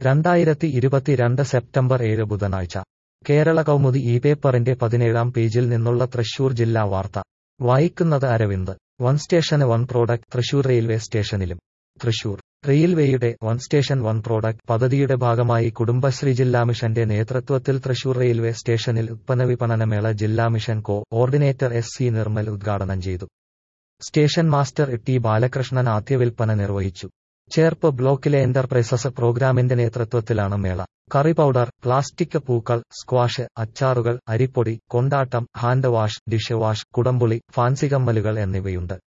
രണ്ടായിരത്തി ഇരുപത്തിരണ്ട് സെപ്റ്റംബർ ഏഴ് ബുധനാഴ്ച കേരള കൗമുദി ഈ പേപ്പറിന്റെ പതിനേഴാം പേജിൽ നിന്നുള്ള തൃശൂർ ജില്ലാ വാർത്ത വായിക്കുന്നത് അരവിന്ദ് വൺ സ്റ്റേഷന് വൺ പ്രോഡക്റ്റ് തൃശൂർ റെയിൽവേ സ്റ്റേഷനിലും തൃശൂർ റെയിൽവേയുടെ വൺ സ്റ്റേഷൻ വൺ പ്രോഡക്റ്റ് പദ്ധതിയുടെ ഭാഗമായി കുടുംബശ്രീ ജില്ലാ മിഷന്റെ നേതൃത്വത്തിൽ തൃശൂർ റെയിൽവേ സ്റ്റേഷനിൽ ഉത്പന്ന വിപണനമേള ജില്ലാ mission coordinator S C Nirmal ഉദ്ഘാടനം ചെയ്തു സ്റ്റേഷൻ മാസ്റ്റർ ടി ബാലകൃഷ്ണൻ ആദ്യ വിൽപ്പന നിർവഹിച്ചു ചേർപ്പ് ബ്ലോക്കിലെ എന്റർപ്രൈസസ് പ്രോഗ്രാമിന്റെ നേതൃത്വത്തിലാണ് മേള കറി പൗഡർ പ്ലാസ്റ്റിക് പൂക്കൾ സ്ക്വാഷ് അച്ചാറുകൾ അരിപ്പൊടി കൊണ്ടാട്ടം ഹാൻഡ് വാഷ് ഡിഷ് വാഷ് കുടംപുളി ഫാൻസി കമ്മലുകൾ എന്നിവയുണ്ട്